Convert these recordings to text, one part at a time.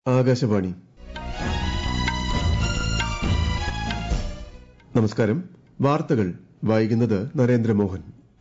ആകാശവാണി നമസ്കാരം വാർത്തകൾ വായിക്കുന്നത് നരേന്ദ്രമോഹൻ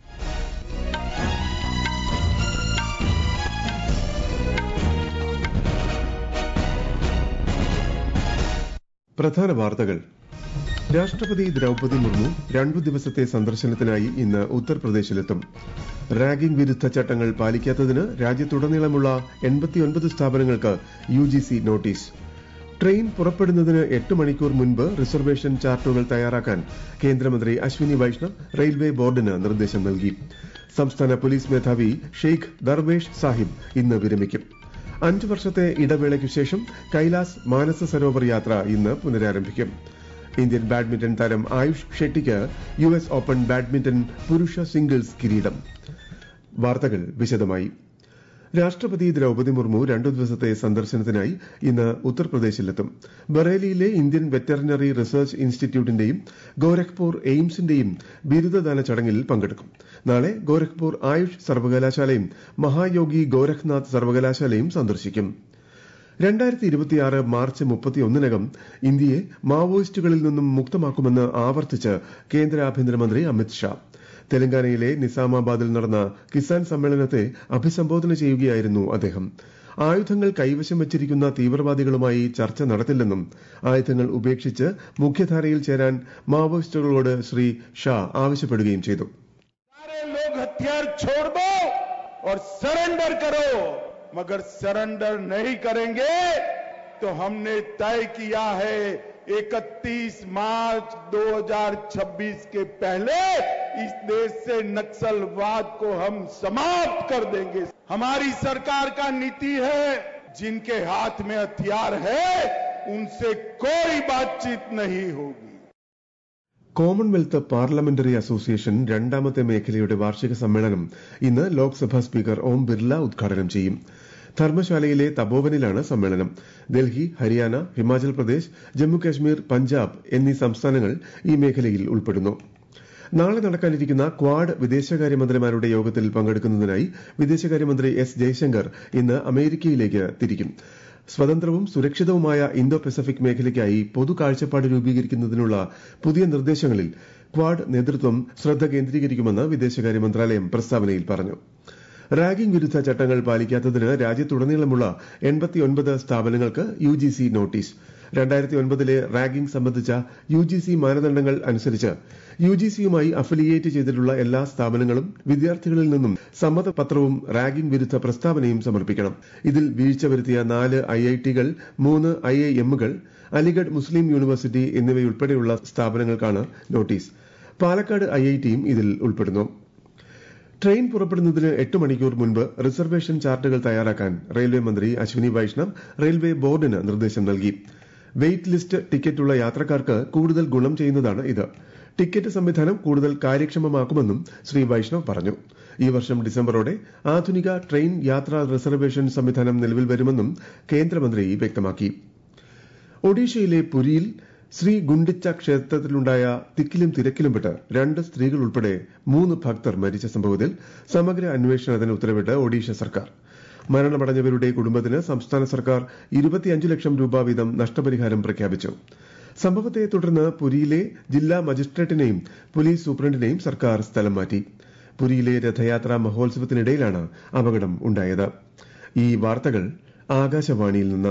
പ്രധാന വാർത്തകൾ രാഷ്ട്രപതി ദ്രൌപദി മുർമു രണ്ടു ദിവസത്തെ സന്ദർശനത്തിനായി ഇന്ന് ഉത്തർപ്രദേശിലെത്തും റാഗിംഗ് വിരുദ്ധ ചട്ടങ്ങൾ പാലിക്കാത്തതിന് രാജ്യത്തുടനീളമുള്ള എൺപത്തിയൊൻപത് സ്ഥാപനങ്ങൾക്ക് U G C notice train പുറപ്പെടുന്നതിന് എട്ട് മണിക്കൂർ മുൻപ് റിസർവേഷൻ ചാർട്ടുകൾ തയ്യാറാക്കാൻ കേന്ദ്രമന്ത്രി അശ്വിനി വൈഷ്ണവ് റെയിൽവേ ബോർഡിന് നിർദ്ദേശം നൽകി സംസ്ഥാന പോലീസ് മേധാവി ഷെയ്ഖ് ദർവേഷ് സാഹിബ് ഇന്ന് വിരമിക്കും അഞ്ചു വർഷത്തെ ഇടവേളയ്ക്കു ശേഷം കൈലാസ് മാനസ സരോവർ യാത്ര ഇന്ന് പുനരാരംഭിക്കും ഇന്ത്യൻ ബാഡ്മിന്റൺ താരം ആയുഷ് ഷെട്ടിക്ക് യു എസ് ഓപ്പൺ ബാഡ്മിന്റൺ പുരുഷ സിംഗിൾസ് കിരീടം വാർത്തകൾ വിശദമായി രാഷ്ട്രപതി ദ്രൌപദി മുർമു രണ്ടു ദിവസത്തെ സന്ദർശനത്തിനായി ഇന്ന് ഉത്തർപ്രദേശിലെത്തും ബറേലിയിലെ ഇന്ത്യൻ വെറ്ററിനറി റിസർച്ച് ഇൻസ്റ്റിറ്റ്യൂട്ടിന്റെയും ഗോരഖ്പൂർ എയിംസിന്റെയും ബിരുദദാന ചടങ്ങിൽ പങ്കെടുക്കും നാളെ ഗോരഖ്പൂർ ആയുഷ് സർവകലാശാലയും മഹായോഗി ഗോരഖ്നാഥ് സർവകലാശാലയും സന്ദർശിക്കും രണ്ടായിരത്തി ഇരുപത്തിയാറ് മാർച്ച് മുപ്പത്തിയൊന്നിനകം ഇന്ത്യയെ മാവോയിസ്റ്റുകളിൽ നിന്നും മുക്തമാക്കുമെന്ന് ആവർത്തിച്ച് കേന്ദ്ര ആഭ്യന്തരമന്ത്രി അമിത് ഷാ തെലങ്കാനയിലെ നിസാമാബാദിൽ നടന്ന കിസാൻ സമ്മേളനത്തെ അഭിസംബോധന ചെയ്യുകയായിരുന്നു അദ്ദേഹം ആയുധങ്ങൾ കൈവശം വച്ചിരിക്കുന്ന തീവ്രവാദികളുമായി ചർച്ച നടത്തില്ലെന്നും ആയുധങ്ങൾ ഉപേക്ഷിച്ച് മുഖ്യധാരയിൽ ചേരാൻ മാവോയിസ്റ്റുകളോട് ശ്രീ ഷാ ആവശ്യപ്പെടുകയും ചെയ്തു सारे लोग हथियार छोड़ दो और सरेंडर करो मगर सरेंडर नहीं करेंगे तो हमने तय किया है 31 मार्च 2026 के पहले इस देश से नक्सलवाद को हम समाप्त कर देंगे हमारी सरकार का नीति है जिनके हाथ में हथियार है उनसे कोई बातचीत नहीं होगी കോമൺവെൽത്ത് പാർലമെന്ററി അസോസിയേഷൻ രണ്ടാമത്തെ മേഖലയുടെ വാർഷിക സമ്മേളനം ഇന്ന് ലോക്സഭാ സ്പീക്കർ ഓം ബിർല ഉദ്ഘാടനം ചെയ്യും ധർമ്മശാലയിലെ തപോവനിലാണ് സമ്മേളനം ഡൽഹി ഹരിയാന ഹിമാചൽ പ്രദേശ് ജമ്മുകാശ്മീർ പഞ്ചാബ് എന്നീ സംസ്ഥാനങ്ങൾ ഈ മേഖലയിൽ ഉൾപ്പെടുന്നു നാളെ നടക്കാനിരിക്കുന്ന ക്വാഡ് വിദേശകാര്യമന്ത്രിമാരുടെ യോഗത്തിൽ പങ്കെടുക്കുന്നതിനായി വിദേശകാര്യമന്ത്രി എസ് ജയശങ്കർ ഇന്ന് അമേരിക്കയിലേക്ക് തിരിക്കും സ്വതന്ത്രവും സുരക്ഷിതവുമായ ഇന്തോ പസഫിക് മേഖലയ്ക്കായി പൊതു കാഴ്ചപ്പാട് രൂപീകരിക്കുന്നതിനുള്ള പുതിയ നിർദ്ദേശങ്ങളിൽ ക്വാഡ് നേതൃത്വം ശ്രദ്ധ കേന്ദ്രീകരിക്കുമെന്ന് വിദേശകാര്യ മന്ത്രാലയം പ്രസ്താവനയിൽ പറഞ്ഞു റാഗിംഗ് വിരുദ്ധ ചട്ടങ്ങൾ പാലിക്കാത്തതിന് രാജ്യത്തുടനീളമുള്ള എൺപത്തിയൊൻപത് സ്ഥാപനങ്ങൾക്ക് യു ജി സി നോട്ടീസ് രണ്ടായിരത്തി ഒൻപതിലെ റാഗിംഗ് സംബന്ധിച്ച യു ജി സി മാനദണ്ഡങ്ങൾ അനുസരിച്ച് യു ജി സിയുമായി അഫിലിയേറ്റ് ചെയ്തിട്ടുള്ള എല്ലാ സ്ഥാപനങ്ങളും വിദ്യാർത്ഥികളിൽ നിന്നും സമ്മതപത്രവും റാഗിംഗ് വിരുദ്ധ പ്രസ്താവനയും സമർപ്പിക്കണം ഇതിൽ വീഴ്ച വരുത്തിയ നാല് ഐ ഐ ടികൾ മൂന്ന് ഐ ഐ എമ്മുകൾ അലിഗഡ് മുസ്ലിം യൂണിവേഴ്സിറ്റി എന്നിവയുൾപ്പെടെയുള്ള സ്ഥാപനങ്ങൾക്കാണ് നോട്ടീസ് പാലക്കാട് ഐ ഐ ടിയും ഇതിൽ ഉൾപ്പെടുന്നു ട്രെയിൻ പുറപ്പെടുന്നതിന് എട്ട് മണിക്കൂർ മുൻപ് റിസർവേഷൻ ചാർട്ടുകൾ തയ്യാറാക്കാൻ റെയിൽവേ മന്ത്രി അശ്വിനി വൈഷ്ണവ് റെയിൽവേ ബോർഡിന് നിർദ്ദേശം നൽകി വെയിറ്റ് ലിസ്റ്റ് ടിക്കറ്റുള്ള യാത്രക്കാർക്ക് കൂടുതൽ ഗുണം ചെയ്യുന്നതാണ് ഇത് ടിക്കറ്റ് സംവിധാനം കൂടുതൽ കാര്യക്ഷമമാക്കുമെന്നും ശ്രീ വൈഷ്ണവ് പറഞ്ഞു ഈ വർഷം ഡിസംബറോടെ ആധുനിക ട്രെയിൻ യാത്രാ റിസർവേഷൻ സംവിധാനം നിലവിൽ വരുമെന്നും കേന്ദ്രമന്ത്രി വ്യക്തമാക്കി ഒഡീഷയിലെ പുരിയിൽ ശ്രീ ഗുണ്ടിച്ച ക്ഷേത്രത്തിലുണ്ടായ തിക്കിലും തിരക്കിലും പെട്ട് രണ്ട് സ്ത്രീകൾ ഉൾപ്പെടെ മൂന്ന് ഭക്തർ മരിച്ച സംഭവത്തിൽ സമഗ്ര അന്വേഷണത്തിന് ഉത്തരവിട്ട് ഒഡീഷ സർക്കാർ മരണമടഞ്ഞവരുടെ കുടുംബത്തിന് സംസ്ഥാന സർക്കാർ ഇരുപത്തിയഞ്ച് ലക്ഷം രൂപ വീതം നഷ്ടപരിഹാരം പ്രഖ്യാപിച്ചു സംഭവത്തെ തുടർന്ന് പുരിയിലെ ജില്ലാ മജിസ്ട്രേറ്റിനെയും പോലീസ് സൂപ്രണ്ടിനെയും സർക്കാർ സ്ഥലം മാറ്റി പുരിയിലെ രഥയാത്രാ മഹോത്സവത്തിനിടയിലാണ് അപകടം ഉണ്ടായത് ഈ വാർത്തകൾ ആകാശവാണിയിൽ നിന്ന്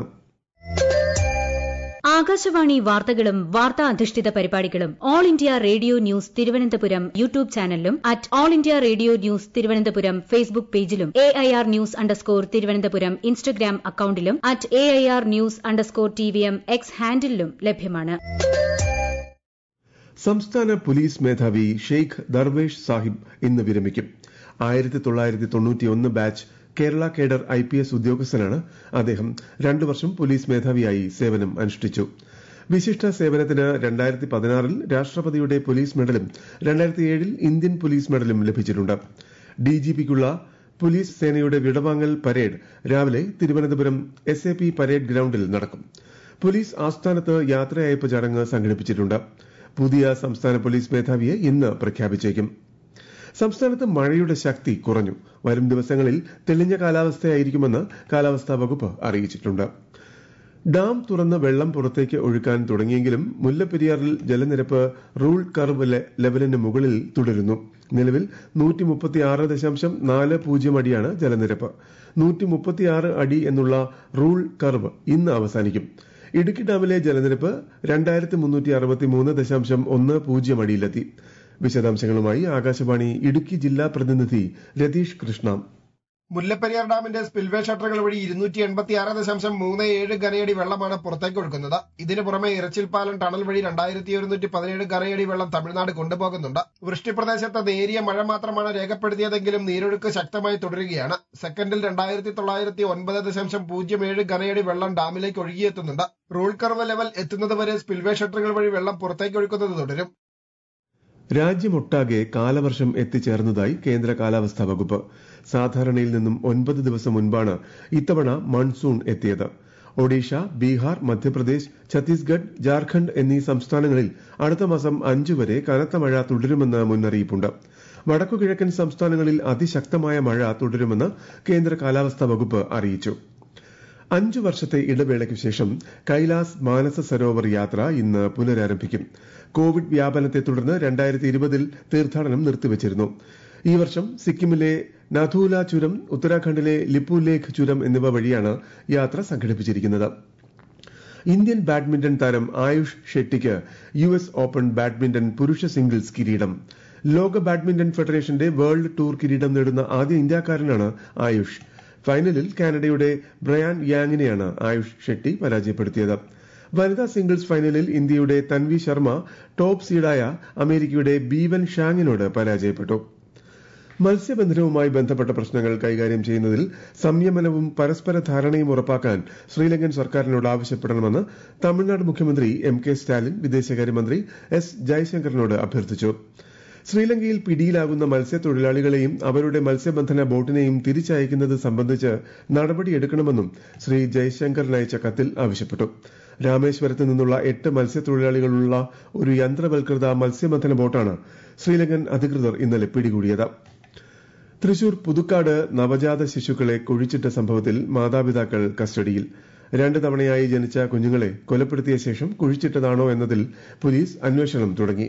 ആകാശവാണി വാർത്തകളും വാർത്താ അധിഷ്ഠിത പരിപാടികളും All India Radio News Thiruvananthapuram YouTube ചാനലിലും at All India Radio News Thiruvananthapuram Facebook പേജിലും A I R news underscore Thiruvananthapuram Instagram അക്കൌണ്ടിലും at A I R news underscore T V M X ഹാൻഡിലും ലഭ്യമാണ് സംസ്ഥാന പോലീസ് മേധാവി ഷെയ്ഖ് ദർവേഷ് സാഹിബ് ഇന്ന് വിരമിക്കും ആയിരത്തി തൊള്ളായിരത്തി തൊണ്ണൂറ്റിയൊന്ന് batch Kerala cadre I P S ഉദ്യോഗസ്ഥനാണ് അദ്ദേഹം രണ്ടു വർഷം പോലീസ് മേധാവിയായി സേവനം അനുഷ്ഠിച്ചു വിശിഷ്ട സേവനത്തിന് രണ്ടായിരത്തി പതിനാറിൽ രാഷ്ട്രപതിയുടെ പോലീസ് മെഡലും രണ്ടായിരത്തി ഏഴിൽ ഇന്ത്യൻ പോലീസ് മെഡലും ലഭിച്ചിട്ടുണ്ട് ഡിജിപിക്കുള്ള പോലീസ് സേനയുടെ വിടവാങ്ങൽ പരേഡ് രാവിലെ Thiruvananthapuram S A P parade ഗ്രൌണ്ടിൽ നടക്കും പോലീസ് ആസ്ഥാനത്ത് യാത്രയയപ്പ് ചടങ്ങ് സംഘടിപ്പിച്ചിട്ടുണ്ട് പുതിയ സംസ്ഥാന പോലീസ് മേധാവിയെ ഇന്ന് പ്രഖ്യാപിച്ചേക്കും സംസ്ഥാനത്ത് മഴയുടെ ശക്തി കുറഞ്ഞു വരും ദിവസങ്ങളിൽ തെളിഞ്ഞ കാലാവസ്ഥയായിരിക്കുമെന്ന് കാലാവസ്ഥാ വകുപ്പ് അറിയിച്ചിട്ടുണ്ട് ഡാം തുറന്ന് വെള്ളം പുറത്തേക്ക് ഒഴുക്കാൻ തുടങ്ങിയെങ്കിലും മുല്ലപ്പെരിയാറിൽ ജലനിരപ്പ് റൂൾ കർവ് ലെവലിന് മുകളിൽ തുടരുന്നു നിലവിൽ നൂറ്റി മുപ്പത്തിയാറ് ദശാംശം നാല് പൂജ്യം അടിയാണ് ജലനിരപ്പ് നൂറ്റി മുപ്പത്തിയാറ് അടി എന്നുള്ള റൂൾ കർവ് ഇന്ന് അവസാനിക്കും ഇടുക്കി ഡാമിലെ ജലനിരപ്പ് രണ്ടായിരത്തി മുന്നൂറ്റി അറുപത്തി മൂന്ന് ദശാംശം ഒന്ന് പൂജ്യം അടിയിലെത്തി വിശദാംശങ്ങളുമായി ആകാശവാണി ഇടുക്കി ജില്ലാ പ്രതിനിധി രതീഷ് കൃഷ്ണ മുല്ലപ്പെരിയാർ ഡാമിന്റെ സ്പിൽവേ ഷട്ടറുകൾ വഴി ഇരുന്നൂറ്റി എൺപത്തി ആറ് ദശാംശം മൂന്ന് ഏഴ് ഘനയടി വെള്ളമാണ് പുറത്തേക്ക് ഒഴുക്കുന്നത് ഇതിനു പുറമെ ഇറച്ചിൽപ്പാലം ടണൽ വഴി രണ്ടായിരത്തി ഒരുന്നൂറ്റി പതിനേഴ് ഘനയടി വെള്ളം തമിഴ്നാട് കൊണ്ടുപോകുന്നുണ്ട് വൃഷ്ടിപ്രദേശത്ത് നേരിയ മഴ മാത്രമാണ് രേഖപ്പെടുത്തിയതെങ്കിലും നീരൊഴുക്ക് ശക്തമായി തുടരുകയാണ് സെക്കൻഡിൽ രണ്ടായിരത്തി തൊള്ളായിരത്തി ഒൻപത് ദശാംശം പൂജ്യം ഏഴ് ഘനയടി വെള്ളം ഡാമിലേക്ക് ഒഴുകിയെത്തുന്നുണ്ട് റൂൾ കർവ് ലെവൽ എത്തുന്നതുവരെ സ്പിൽവേ ഷട്ടറുകൾ വഴി വെള്ളം പുറത്തേക്ക് ഒഴുക്കുന്നത് തുടരും രാജ്യമൊട്ടാകെ കാലവർഷം എത്തിച്ചേർന്നതായി കേന്ദ്ര കാലാവസ്ഥാ വകുപ്പ് സാധാരണയിൽ നിന്നും ഒൻപത് ദിവസം മുൻപാണ് ഇത്തവണ മൺസൂൺ എത്തിയത് ഒഡീഷ ബീഹാർ മധ്യപ്രദേശ് ഛത്തീസ്ഗഡ് ജാർഖണ്ഡ് എന്നീ സംസ്ഥാനങ്ങളിൽ അടുത്ത മാസം അഞ്ചു വരെ കനത്ത മഴ തുടരുമെന്ന് മുന്നറിയിപ്പുണ്ട് വടക്കുകിഴക്കൻ സംസ്ഥാനങ്ങളിൽ അതിശക്തമായ മഴ തുടരുമെന്ന് കേന്ദ്ര കാലാവസ്ഥാ വകുപ്പ് അറിയിച്ചു അഞ്ചു വർഷത്തെ ഇടവേളയ്ക്കു ശേഷം കൈലാസ് മാനസ സരോവർ യാത്ര ഇന്ന് പുനരാരംഭിക്കും കോവിഡ് വ്യാപനത്തെ തുടർന്ന് രണ്ടായിരത്തി ഇരുപതിൽ തീർത്ഥാടനം നിർത്തിവച്ചിരുന്നു ഈ വർഷം സിക്കിമിലെ നഥൂല ചുരം ഉത്തരാഖണ്ഡിലെ ലിപ്പുലേഖ് ചുരം എന്നിവ വഴിയാണ് യാത്ര സംഘടിപ്പിച്ചിരിക്കുന്നത് ഇന്ത്യൻ ബാഡ്മിന്റൺ താരം ആയുഷ് ഷെട്ടിക്ക് യു എസ് ഓപ്പൺ ബാഡ്മിന്റൺ പുരുഷ സിംഗിൾസ് കിരീടം ലോക ബാഡ്മിന്റൺ ഫെഡറേഷന്റെ വേൾഡ് ടൂർ കിരീടം നേടുന്ന ആദ്യ ഇന്ത്യക്കാരനാണ് ആയുഷ് ഫൈനലിൽ കാനഡയുടെ ബ്രയാൻ യാങ്ങിനെയാണ് ആയുഷ് ഷെട്ടി പരാജയപ്പെടുത്തിയത് വനിതാ സിംഗിൾസ് ഫൈനലിൽ ഇന്ത്യയുടെ തൻവി ശർമ്മ ടോപ്പ് സീഡായ അമേരിക്കയുടെ ബീവൻ ഷാങ്ങിനോട് പരാജയപ്പെട്ടു മത്സ്യബന്ധനവുമായി ബന്ധപ്പെട്ട പ്രശ്നങ്ങൾ കൈകാര്യം ചെയ്യുന്നതിൽ സംയമനവും പരസ്പര ധാരണയും ഉറപ്പാക്കാൻ ശ്രീലങ്കൻ സർക്കാരിനോട് ആവശ്യപ്പെടണമെന്ന് തമിഴ്നാട് മുഖ്യമന്ത്രി എം കെ സ്റ്റാലിൻ വിദേശകാര്യമന്ത്രി എസ് ജയശങ്കറിനോട് അഭ്യർത്ഥിച്ചു ശ്രീലങ്കയിൽ പിടിയിലാകുന്ന മത്സ്യത്തൊഴിലാളികളെയും അവരുടെ മത്സ്യബന്ധന ബോട്ടിനെയും തിരിച്ചയക്കുന്നത് സംബന്ധിച്ച് നടപടിയെടുക്കണമെന്നും ശ്രീ ജയശങ്കറിനയച്ച കത്തിൽ ആവശ്യപ്പെട്ടു രാമേശ്വരത്ത് നിന്നുള്ള എട്ട് മത്സ്യത്തൊഴിലാളികളുള്ള ഒരു യന്ത്രവൽകൃത മത്സ്യബന്ധന ബോട്ടാണ് ശ്രീലങ്കൻ അധികൃതർ ഇന്നലെ പിടികൂടിയത് തൃശൂർ പുതുക്കാട് നവജാത ശിശുക്കളെ കുഴിച്ചിട്ട സംഭവത്തിൽ മാതാപിതാക്കൾ കസ്റ്റഡിയിൽ രണ്ട് തവണയായി ജനിച്ച കുഞ്ഞുങ്ങളെ കൊലപ്പെടുത്തിയ ശേഷം കുഴിച്ചിട്ടതാണോ എന്നതിൽ പോലീസ് അന്വേഷണം തുടങ്ങി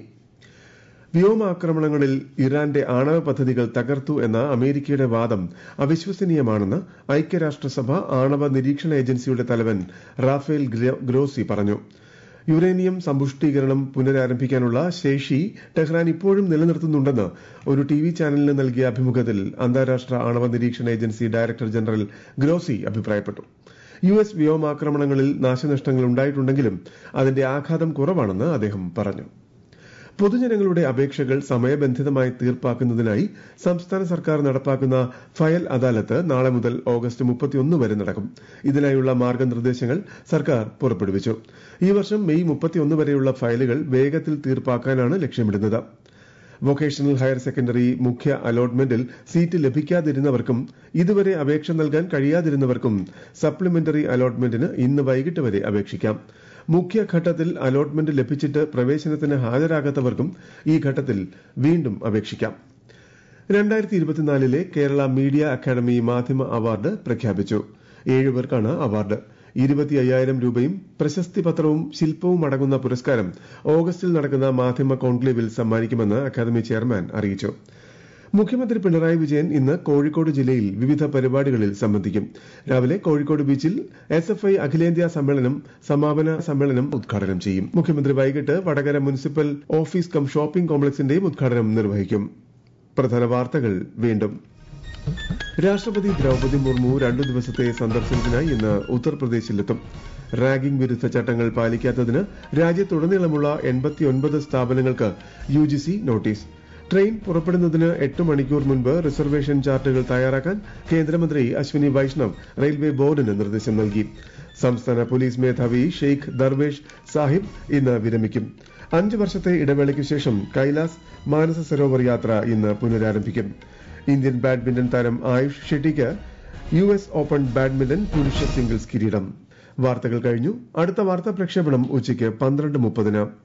വ്യോമാക്രമണങ്ങളിൽ ഇറാന്റെ ആണവ പദ്ധതികൾ തകർത്തു എന്ന അമേരിക്കയുടെ വാദം അവിശ്വസനീയമാണെന്ന് ഐക്യരാഷ്ട്രസഭ ആണവ നിരീക്ഷണ ഏജൻസിയുടെ തലവൻ റാഫേൽ ഗ്രോസി പറഞ്ഞു യുറേനിയം സമ്പുഷ്ടീകരണം പുനരാരംഭിക്കാനുള്ള ശേഷി ടെഹ്റാൻ ഇപ്പോഴും നിലനിർത്തുന്നുണ്ടെന്ന് ഒരു ടി വി ചാനലിന് നൽകിയ അഭിമുഖത്തിൽ അന്താരാഷ്ട്ര ആണവ നിരീക്ഷണ ഏജൻസി ഡയറക്ടർ ജനറൽ ഗ്രോസി അഭിപ്രായപ്പെട്ടു യു എസ് വ്യോമാക്രമണങ്ങളിൽ നാശനഷ്ടങ്ങൾ ഉണ്ടായിട്ടുണ്ടെങ്കിലും അതിന്റെ ആഘാതം കുറവാണെന്ന് അദ്ദേഹം പറഞ്ഞു പൊതുജനങ്ങളുടെ അപേക്ഷകൾ സമയബന്ധിതമായി തീർപ്പാക്കുന്നതിനായി സംസ്ഥാന സർക്കാർ നടപ്പാക്കുന്ന ഫയൽ അദാലത്ത് നാളെ മുതൽ ഓഗസ്റ്റ് മുപ്പത്തിയൊന്ന് വരെ നടക്കും ഇതിനായുള്ള മാർഗനിർദ്ദേശങ്ങൾ സർക്കാർ പുറപ്പെടുവിച്ചു ഈ വർഷം മെയ് മുപ്പത്തിയൊന്ന് വരെയുള്ള ഫയലുകൾ വേഗത്തിൽ തീർപ്പാക്കാനാണ് ലക്ഷ്യമിടുന്നത് വൊക്കേഷണൽ ഹയർ സെക്കൻഡറി മുഖ്യ അലോട്ട്മെന്റിൽ സീറ്റ് ലഭിക്കാതിരുന്നവർക്കും ഇതുവരെ അപേക്ഷ നൽകാൻ കഴിയാതിരുന്നവർക്കും സപ്ലിമെന്ററി അലോട്ട്മെന്റിന് ഇന്ന് വൈകിട്ട് വരെ അപേക്ഷിക്കാം മുഖ്യഘട്ടത്തിൽ അലോട്ട്മെന്റ് ലഭിച്ചിട്ട് പ്രവേശനത്തിന് ഹാജരാകാത്തവർക്കും ഈ ഘട്ടത്തിൽ വീണ്ടും അപേക്ഷിക്കാം രണ്ടായിരത്തി ഇരുപത്തിനാലിലെ കേരള മീഡിയ അക്കാദമി മാധ്യമ അവാർഡ് പ്രഖ്യാപിച്ചു ഏഴുപേർക്കാണ് അവാർഡ് ഇരുപത്തി അയ്യായിരം രൂപയും പ്രശസ്തി പത്രവും ശില്പവും അടങ്ങുന്ന പുരസ്കാരം ഓഗസ്റ്റിൽ നടക്കുന്ന മാധ്യമ കോൺക്ലേവിൽ സമ്മാനിക്കുമെന്ന് അക്കാദമി ചെയർമാൻ അറിയിച്ചു മുഖ്യമന്ത്രി പിണറായി വിജയൻ ഇന്ന് കോഴിക്കോട് ജില്ലയിൽ വിവിധ പരിപാടികളിൽ സംബന്ധിക്കും രാവിലെ കോഴിക്കോട് ബീച്ചിൽ എസ് എഫ് ഐ അഖിലേന്ത്യാ സമ്മേളനം സമാപന സമ്മേളനം ഉദ്ഘാടനം ചെയ്യും മുഖ്യമന്ത്രി വൈകിട്ട് Vadakara municipal office cum shopping കോംപ്ലക്സിന്റെയും ഉദ്ഘാടനം നിർവഹിക്കും പ്രധാന വാർത്തകൾ വീണ്ടും രാഷ്ട്രപതി ദ്രൌപദി മുർമു രണ്ടു ദിവസത്തെ സന്ദർശനത്തിനായി ഇന്ന് ഉത്തർപ്രദേശിലെത്തും റാഗിംഗ് വിരുദ്ധ ചട്ടങ്ങൾ പാലിക്കാത്തതിന് രാജ്യത്തുടനീളമുള്ള എൺപത്തിയൊൻപത് സ്ഥാപനങ്ങൾക്ക് U G C notice train പുറപ്പെടുന്നതിന് എട്ട് മണിക്കൂർ മുൻപ് റിസർവേഷൻ ചാർട്ടുകൾ തയ്യാറാക്കാൻ കേന്ദ്രമന്ത്രി അശ്വിനി വൈഷ്ണവ് റെയിൽവേ ബോർഡിന് നിർദ്ദേശം നൽകി സംസ്ഥാന പോലീസ് മേധാവി ഷെയ്ഖ് ദർവേഷ് സാഹിബ് ഇന്ന് വിരമിക്കും അഞ്ച് വർഷത്തെ ഇടവേളയ്ക്ക് ശേഷം കൈലാസ് മാനസ സരോവർ യാത്ര ഇന്ന് പുനരാരംഭിക്കും ഇന്ത്യൻ ബാഡ്മിന്റൺ താരം ആയുഷ് ഷെട്ടിക്ക് യു എസ് ഓപ്പൺ ബാഡ്മിന്റൺ പുരുഷ സിംഗിൾസ് കിരീടം വാർത്തകൾ കഴിഞ്ഞു അടുത്ത വാർത്താ പ്രക്ഷേപണം ഉച്ചയ്ക്ക് പന്ത്രണ്ട് മുപ്പതിന്